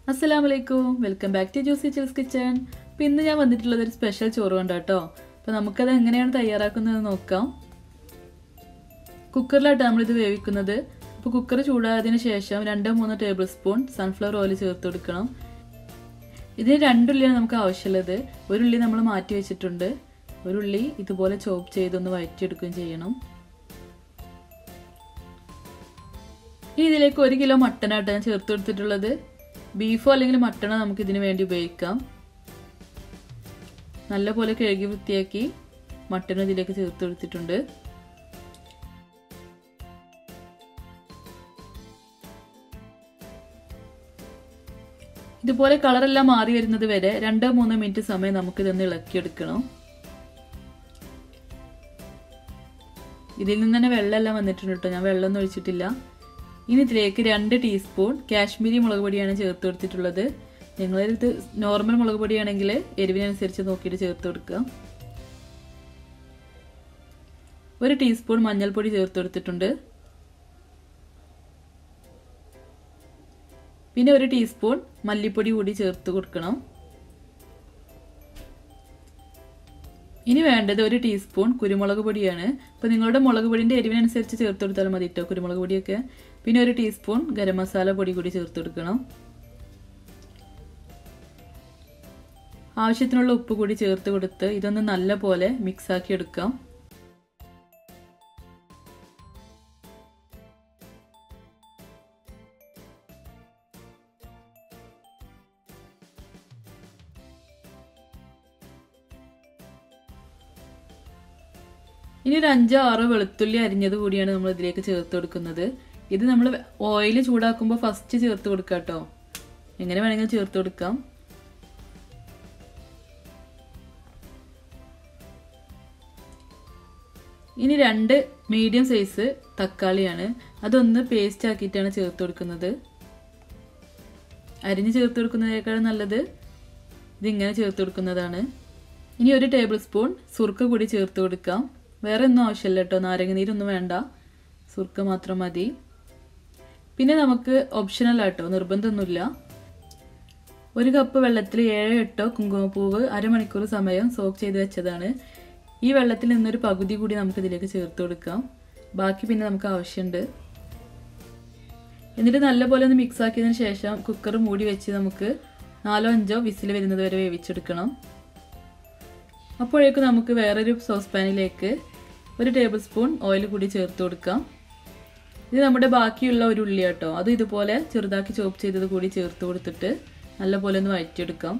അസ്സലാമു അലൈക്കും welcome back to Juicy Chills Kitchen അപ്പോൾ ഇന്ന് ഞാൻ വന്നിട്ടുള്ളത് ഒരു സ്പെഷ്യൽ ചോറ് കൊണ്ട് കേട്ടോ അപ്പോൾ നമുക്കത് എങ്ങനെയാണ് തയ്യാറാക്കുന്നത് നോക്കാം കുക്കറിലായിട്ട് നമ്മളിത് വേവിക്കുന്നത് അപ്പോൾ കുക്കർ ചൂടായതിനു ശേഷം രണ്ടോ മൂന്നോ ടേബിൾ സ്പൂൺ സൺഫ്ലവർ ഓയിൽ ചേർത്ത് കൊടുക്കണം ഇതിന് രണ്ടുള്ളിയാണ് നമുക്ക് ആവശ്യമുള്ളത് ഒരു ഉള്ളി നമ്മൾ മാറ്റി വെച്ചിട്ടുണ്ട് ഒരു ഉള്ളി ഇതുപോലെ ചോപ്പ് ചെയ്തൊന്ന് വഴറ്റിയെടുക്കുകയും ചെയ്യണം ഇനി ഇതിലേക്ക് ഒരു കിലോ മട്ടനായിട്ട് ഞാൻ ചേർത്ത് കൊടുത്തിട്ടുള്ളത് ബീഫോ അല്ലെങ്കിൽ മട്ടണോ നമുക്ക് ഇതിന് വേണ്ടി ഉപയോഗിക്കാം നല്ലപോലെ കഴുകി വൃത്തിയാക്കി മട്ടനും ഇതിലേക്ക് ചേർത്ത് കൊടുത്തിട്ടുണ്ട് ഇതുപോലെ കളറെല്ലാം മാറി വരുന്നത് വരെ രണ്ടോ മൂന്നോ മിനിറ്റ് സമയം നമുക്ക് ഇതൊന്ന് ഇളക്കിയെടുക്കണം ഇതിൽ നിന്ന് തന്നെ വെള്ളമെല്ലാം വന്നിട്ടുണ്ട് കേട്ടോ ഞാൻ വെള്ളമൊന്നും ഒഴിച്ചിട്ടില്ല ഇനി ഇതിലേക്ക് രണ്ട് ടീസ്പൂൺ കാശ്മീരി മുളക് പൊടിയാണ് ചേർത്ത് കൊടുത്തിട്ടുള്ളത് നിങ്ങളിത് നോർമൽ മുളക് പൊടിയാണെങ്കിൽ എരിവിനനുസരിച്ച് നോക്കിയിട്ട് ചേർത്ത് കൊടുക്കുക ഒരു ടീസ്പൂൺ മഞ്ഞൾപ്പൊടി ചേർത്ത് കൊടുത്തിട്ടുണ്ട് പിന്നെ ഒരു ടീസ്പൂൺ മല്ലിപ്പൊടി കൂടി ചേർത്ത് കൊടുക്കണം ഇനി വേണ്ടത് ഒരു ടീസ്പൂൺ കുരുമുളക് പൊടിയാണ് അപ്പോൾ നിങ്ങളുടെ മുളക് പൊടിൻ്റെ എരിവിനനുസരിച്ച് ചേർത്ത് കൊടുത്താൽ മതി കേട്ടോ കുരുമുളക് പൊടിയൊക്കെ പിന്നെ ഒരു ടീസ്പൂൺ ഗരം മസാല പൊടി കൂടി ചേർത്ത് കൊടുക്കണം ആവശ്യത്തിനുള്ള ഉപ്പ് കൂടി ചേർത്ത് കൊടുത്ത് ഇതൊന്ന് നല്ല പോലെ മിക്സാക്കി എടുക്കാം ഇനി ഒരു അഞ്ചോ ആറോ വെളുത്തുള്ളി അരിഞ്ഞത് കൂടിയാണ് നമ്മൾ ഇതിലേക്ക് ചേർത്ത് കൊടുക്കുന്നത് ഇത് നമ്മൾ ഓയിൽ ചൂടാക്കുമ്പോൾ ഫസ്റ്റ് ചേർത്ത് കൊടുക്കാം കേട്ടോ എങ്ങനെ വേണമെങ്കിലും ചേർത്ത് കൊടുക്കാം ഇനി രണ്ട് മീഡിയം സൈസ് തക്കാളിയാണ് അതൊന്ന് പേസ്റ്റ് ആക്കിയിട്ടാണ് ചേർത്ത് കൊടുക്കുന്നത് അരിഞ്ഞ് ചേർത്ത് കൊടുക്കുന്നതിനേക്കാൾ നല്ലത് ഇതിങ്ങനെ ചേർത്ത് കൊടുക്കുന്നതാണ് ഇനി ഒരു ടേബിൾ സ്പൂൺ സുർക്ക കൂടി ചേർത്ത് കൊടുക്കാം വേറെ ഒന്നും ആവശ്യമില്ല കേട്ടോ നാരങ്ങ നീരൊന്നും വേണ്ട സുർക്ക മാത്രം മതി പിന്നെ നമുക്ക് ഓപ്ഷണൽ ആട്ടോ നിർബന്ധമൊന്നുമില്ല ഒരു കപ്പ് വെള്ളത്തിൽ ഏഴോ എട്ടോ കുങ്കുമപ്പൂവ് അരമണിക്കൂർ സമയം സോക്ക് ചെയ്ത് വെച്ചതാണ് ഈ വെള്ളത്തിൽ നിന്നൊരു പകുതി കൂടി നമുക്ക് ഇതിലേക്ക് ചേർത്ത് കൊടുക്കാം ബാക്കി പിന്നെ നമുക്ക് ആവശ്യമുണ്ട് എന്നിട്ട് നല്ലപോലെ ഒന്ന് മിക്സ് ആക്കിയതിന് ശേഷം കുക്കർ മൂടി വെച്ച് നമുക്ക് നാലോ അഞ്ചോ വിസിൽ വരുന്നത് വരെ വേവിച്ചെടുക്കണം അപ്പോഴേക്കും നമുക്ക് വേറൊരു സോസ് പാനിലേക്ക് ഒരു ടേബിൾ സ്പൂൺ ഓയിൽ കൂടി ചേർത്ത് കൊടുക്കാം ഇത് നമ്മുടെ ബാക്കിയുള്ള ഒരു ഉള്ളി കേട്ടോ അത് ഇതുപോലെ ചെറുതാക്കി ചോപ്പ് ചെയ്തത് കൂടി ചേർത്ത് കൊടുത്തിട്ട് നല്ലപോലെ ഒന്ന് വഴറ്റിയെടുക്കാം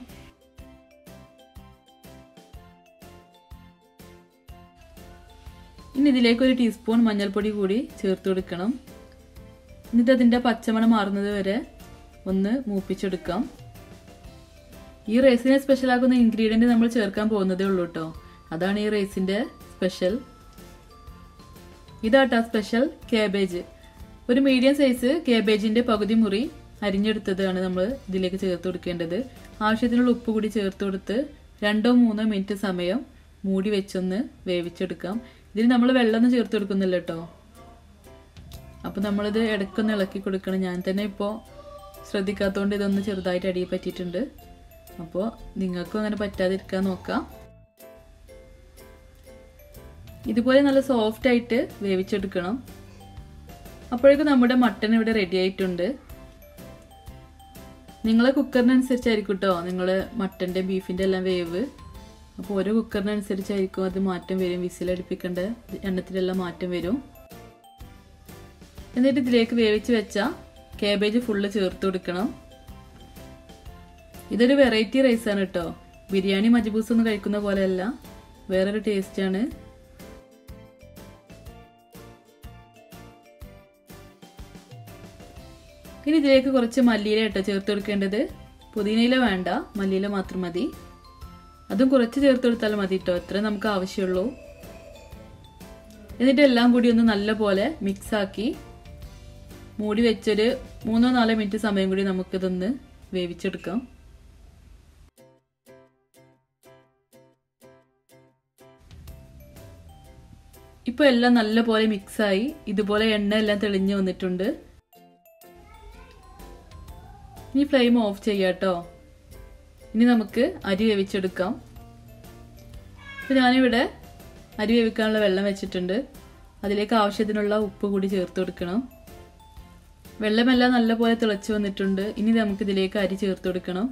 ഇനി ഇതിലേക്ക് ഒരു ടീസ്പൂൺ മഞ്ഞൾപ്പൊടി കൂടി ചേർത്ത് കൊടുക്കണം എന്നിട്ട് അതിൻ്റെ പച്ചമണം മാറുന്നത് വരെ ഒന്ന് മൂപ്പിച്ചെടുക്കാം ഈ റൈസിനെ സ്പെഷ്യലാക്കുന്ന ഇൻഗ്രീഡിയൻറ്റ് നമ്മൾ ചേർക്കാൻ പോകുന്നതേ ഉള്ളൂ കേട്ടോ അതാണ് ഈ റൈസിൻ്റെ സ്പെഷ്യൽ ഇതാട്ടാ സ്പെഷ്യൽ കേബേജ് ഒരു മീഡിയം സൈസ് കേബേജിൻ്റെ പകുതി മുറി അരിഞ്ഞെടുത്തതാണ് നമ്മൾ ഇതിലേക്ക് ചേർത്ത് കൊടുക്കേണ്ടത് ആവശ്യത്തിനുള്ള ഉപ്പ് കൂടി ചേർത്ത് കൊടുത്ത് രണ്ടോ മൂന്നോ മിനിറ്റ് സമയം മൂടി വെച്ചൊന്ന് വേവിച്ചെടുക്കാം ഇതിന് നമ്മൾ വെള്ളമൊന്നും ചേർത്ത് കൊടുക്കുന്നില്ല കേട്ടോ അപ്പോൾ നമ്മളിത് ഇടയ്ക്കൊന്ന് ഇളക്കി കൊടുക്കണം ഞാൻ തന്നെ ഇപ്പോൾ ശ്രദ്ധിക്കാത്തതുകൊണ്ട് ഇതൊന്ന് ചെറുതായിട്ട് അടിയിൽ പറ്റിയിട്ടുണ്ട് അപ്പോൾ നിങ്ങൾക്കും അങ്ങനെ പറ്റാതിരിക്കാൻ നോക്കാം ഇതുപോലെ നല്ല സോഫ്റ്റ് ആയിട്ട് വേവിച്ചെടുക്കണം അപ്പോഴേക്കും നമ്മുടെ മട്ടൺ ഇവിടെ റെഡി ആയിട്ടുണ്ട് നിങ്ങളെ കുക്കറിനനുസരിച്ചായിരിക്കും കേട്ടോ നിങ്ങൾ മട്ടൻ്റെ ബീഫിൻ്റെ എല്ലാം വേവ് അപ്പോൾ ഓരോ കുക്കറിനനുസരിച്ചായിരിക്കും അത് മാറ്റം വരും വിസിലടുപ്പിക്കേണ്ട എണ്ണത്തിലെല്ലാം മാറ്റം വരും എന്നിട്ട് ഇതിലേക്ക് വേവിച്ച് വെച്ച കാബേജ് ഫുള്ള് ചേർത്ത് കൊടുക്കണം ഇതൊരു വെറൈറ്റി റൈസാണ് കേട്ടോ ബിരിയാണി മജ്ബൂസ് ഒന്നും കഴിക്കുന്ന പോലെയല്ല വേറൊരു ടേസ്റ്റാണ് ഇനി ഇതിലേക്ക് കുറച്ച് മല്ലിയില കേട്ടോ ചേർത്ത് കൊടുക്കേണ്ടത് പുതിനയില വേണ്ട മല്ലിയില മാത്രം മതി അതും കുറച്ച് ചേർത്ത് കൊടുത്താൽ മതി കേട്ടോ എത്ര നമുക്ക് ആവശ്യമുള്ളൂ എന്നിട്ട് എല്ലാം കൂടി ഒന്ന് നല്ലപോലെ മിക്സാക്കി മൂടി വെച്ചൊരു മൂന്നോ നാലോ മിനിറ്റ് സമയം കൂടി നമുക്കിതൊന്ന് വേവിച്ചെടുക്കാം ഇപ്പോൾ എല്ലാം നല്ലപോലെ മിക്സായി ഇതുപോലെ എണ്ണ എല്ലാം തെളിഞ്ഞു വന്നിട്ടുണ്ട് ഇനി ഫ്ലെയിം ഓഫ് ചെയ്യാം കേട്ടോ ഇനി നമുക്ക് അരി വേവിച്ചെടുക്കാം അപ്പോൾ ഞാനിവിടെ അരി വേവിക്കാനുള്ള വെള്ളം വെച്ചിട്ടുണ്ട് അതിലേക്ക് ആവശ്യത്തിനുള്ള ഉപ്പ് കൂടി ചേർത്ത് കൊടുക്കണം വെള്ളമെല്ലാം നല്ലപോലെ തിളച്ച് വന്നിട്ടുണ്ട് ഇനി നമുക്ക് ഇതിലേക്ക് അരി ചേർത്ത് കൊടുക്കണം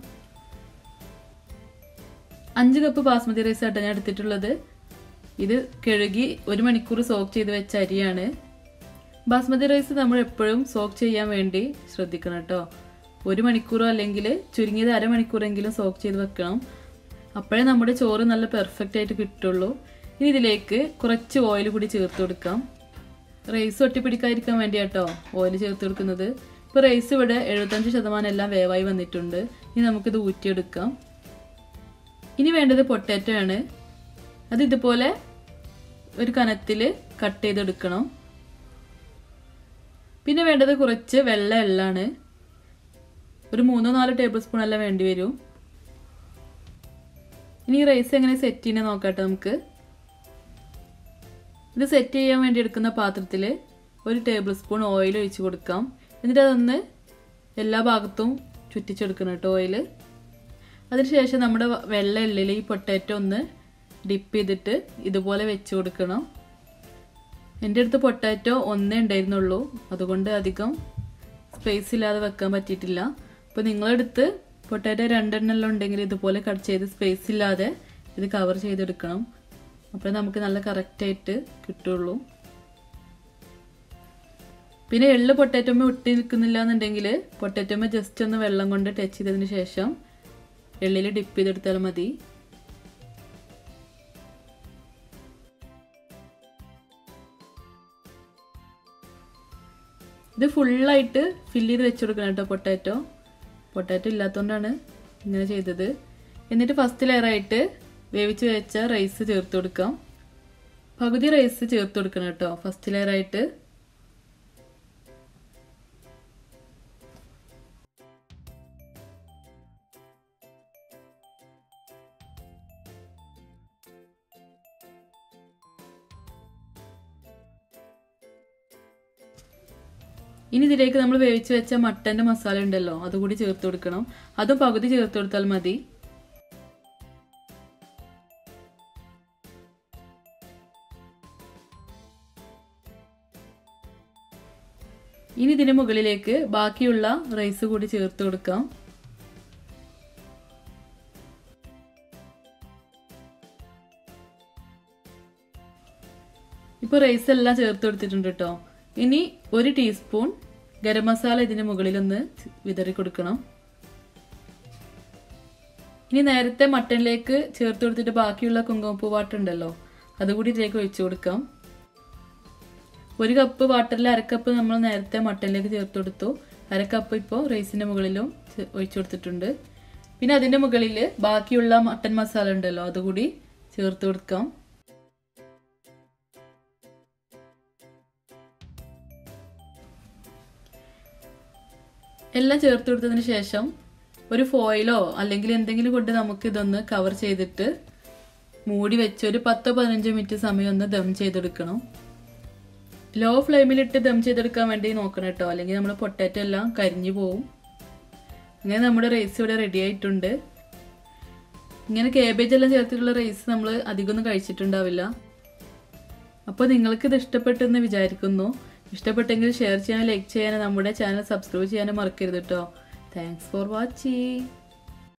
അഞ്ച് കപ്പ് ബാസ്മതി റൈസ് ആട്ടോ ഞാൻ എടുത്തിട്ടുള്ളത് ഇത് കഴുകി ഒരു മണിക്കൂർ സോക്ക് ചെയ്ത് വെച്ച അരിയാണ് ബാസ്മതി റൈസ് നമ്മൾ എപ്പോഴും സോക്ക് ചെയ്യാൻ വേണ്ടി ശ്രദ്ധിക്കണം കേട്ടോ ഒരു മണിക്കൂറോ അല്ലെങ്കിൽ ചുരുങ്ങിയത് അരമണിക്കൂറെങ്കിലും സോക്ക് ചെയ്ത് വെക്കണം അപ്പോഴേ നമ്മുടെ ചോറ് നല്ല പെർഫെക്റ്റ് ആയിട്ട് കിട്ടുള്ളൂ ഇനി ഇതിലേക്ക് കുറച്ച് ഓയിൽ കൂടി ചേർത്ത് കൊടുക്കാം റൈസ് ഒട്ടിപ്പിടിക്കാതിരിക്കാൻ വേണ്ടി കേട്ടോ ഓയിൽ ചേർത്ത് കൊടുക്കുന്നത് ഇപ്പോൾ റൈസ് ഇവിടെ എഴുപത്തഞ്ച് ശതമാനം എല്ലാം വേവായി വന്നിട്ടുണ്ട് ഇനി നമുക്കിത് ഊറ്റിയെടുക്കാം ഇനി വേണ്ടത് പൊട്ടാറ്റോ ആണ് അത് ഇതുപോലെ ഒരു കനത്തിൽ കട്ട് ചെയ്തെടുക്കണം പിന്നെ വേണ്ടത് കുറച്ച് വെള്ള എള്ളാണ് ഒരു മൂന്നോ നാലോ ടേബിൾ സ്പൂൺ എല്ലാം വേണ്ടി വരും ഇനി റൈസ് എങ്ങനെ സെറ്റ് ചെയ്യുന്നത് നോക്കട്ടെ നമുക്ക് ഇത് സെറ്റ് ചെയ്യാൻ വേണ്ടി എടുക്കുന്ന പാത്രത്തിൽ ഒരു ടേബിൾ സ്പൂൺ ഓയിൽ ഒഴിച്ച് കൊടുക്കാം എന്നിട്ട് അതൊന്ന് എല്ലാ ഭാഗത്തും ചുറ്റിച്ചെടുക്കണം കേട്ടോ ഓയിൽ അതിനുശേഷം നമ്മുടെ വെള്ള എള്ളിൽ ഈ പൊട്ടാറ്റോ ഒന്ന് ഡിപ്പ് ചെയ്തിട്ട് ഇതുപോലെ വെച്ച് കൊടുക്കണം എൻ്റെ അടുത്ത് പൊട്ടാറ്റോ ഒന്നേ ഉണ്ടായിരുന്നുള്ളൂ അതുകൊണ്ട് അധികം സ്പേസ് ഇല്ലാതെ വെക്കാൻ പറ്റിയിട്ടില്ല അപ്പോൾ നിങ്ങളെടുത്ത് പൊട്ടാറ്റോ രണ്ടെണ്ണെല്ലാം ഉണ്ടെങ്കിൽ ഇതുപോലെ കട്ട് ചെയ്ത് സ്പേസ് ഇല്ലാതെ ഇത് കവർ ചെയ്തെടുക്കണം അപ്പോൾ നമുക്ക് നല്ല കറക്റ്റായിട്ട് കിട്ടുള്ളൂ പിന്നെ എള്ള് പൊട്ടാറ്റോമ ഒട്ടി നിൽക്കുന്നില്ല എന്നുണ്ടെങ്കിൽ പൊട്ടാറ്റോമ ജസ്റ്റ് ഒന്ന് വെള്ളം കൊണ്ട് ടച്ച് ചെയ്തതിന് ശേഷം എള്ളിൽ ഡിപ്പ് ചെയ്തെടുത്താൽ മതി ഇത് ഫുള്ളായിട്ട് ഫില്ല് ചെയ്ത് വെച്ച് കൊടുക്കണം കേട്ടോ പൊട്ടാറ്റോ പൊട്ടാറ്റോ ഇല്ലാത്തതുകൊണ്ടാണ് ഇങ്ങനെ ചെയ്തത് എന്നിട്ട് ഫസ്റ്റ് ലെയറായിട്ട് വേവിച്ച് വെച്ച റൈസ് ചേർത്ത് കൊടുക്കാം പകുതി റൈസ് ചേർത്ത് കൊടുക്കണം കേട്ടോ ഫസ്റ്റ് ലെയറായിട്ട് ഇനി ഇതിലേക്ക് നമ്മൾ വേവിച്ച് വെച്ച മട്ടൻ്റെ മസാല ഉണ്ടല്ലോ അതുകൂടി ചേർത്ത് കൊടുക്കണം അതും പകുതി ചേർത്ത് കൊടുത്താൽ മതി ഇനി ഇതിന് മുകളിലേക്ക് ബാക്കിയുള്ള റൈസ് കൂടി ചേർത്ത് കൊടുക്കാം ഇപ്പോൾ റൈസ് എല്ലാം ചേർത്ത് കൊടുത്തിട്ടുണ്ട് കേട്ടോ ഇനി ഒരു ടീസ്പൂൺ ഗരം മസാല ഇതിന് മുകളിലൊന്ന് വിതറി കൊടുക്കണം ഇനി നേരത്തെ മട്ടനിലേക്ക് ചേർത്ത് കൊടുത്തിട്ട് ബാക്കിയുള്ള കുങ്കുമപ്പൂ വാട്ടുണ്ടല്ലോ അതുകൂടി ഇതിലേക്ക് ഒഴിച്ചു കൊടുക്കാം ഒരു കപ്പ് വാട്ടറിൽ അരക്കപ്പ് നമ്മൾ നേരത്തെ മട്ടനിലേക്ക് ചേർത്ത് കൊടുത്തു അരക്കപ്പ് ഇപ്പോൾ റൈസിൻ്റെ മുകളിലും ഒഴിച്ചു കൊടുത്തിട്ടുണ്ട് പിന്നെ അതിൻ്റെ മുകളിൽ ബാക്കിയുള്ള മട്ടൻ മസാല ഉണ്ടല്ലോ അതുകൂടി ചേർത്ത് കൊടുക്കാം എല്ലാം ചേർത്ത് കൊടുത്തതിന് ശേഷം ഒരു ഫോയിലോ അല്ലെങ്കിൽ എന്തെങ്കിലും കൊണ്ട് നമുക്ക് ഇതൊന്ന് കവർ ചെയ്തിട്ട് മൂടി വെച്ച് ഒരു പത്തോ പതിനഞ്ചോ മിനിറ്റ് സമയം ഒന്ന് ദം ചെയ്തെടുക്കണം ലോ ഫ്ലെയിമിലിട്ട് ദം ചെയ്തെടുക്കാൻ വേണ്ടി നോക്കണം കേട്ടോ അല്ലെങ്കിൽ നമ്മുടെ പൊട്ടാറ്റോ എല്ലാം കരിഞ്ഞു പോവും അങ്ങനെ നമ്മുടെ റൈസ് ഇവിടെ റെഡി ആയിട്ടുണ്ട് ഇങ്ങനെ കേബേജ് എല്ലാം ചേർത്തിട്ടുള്ള റൈസ് നമ്മൾ അധികമൊന്നും കഴിച്ചിട്ടുണ്ടാവില്ല അപ്പോൾ നിങ്ങൾക്ക് ഇത് ഇഷ്ടപ്പെട്ടെന്ന് വിചാരിക്കുന്നു ഇഷ്ടപ്പെട്ടെങ്കിൽ ഷെയർ ചെയ്യാനും ലൈക്ക് ചെയ്യാനും നമ്മുടെ ചാനൽ സബ്സ്ക്രൈബ് ചെയ്യാനും മറക്കരുത് കേട്ടോ താങ്ക്സ് ഫോർ വാച്ചിങ്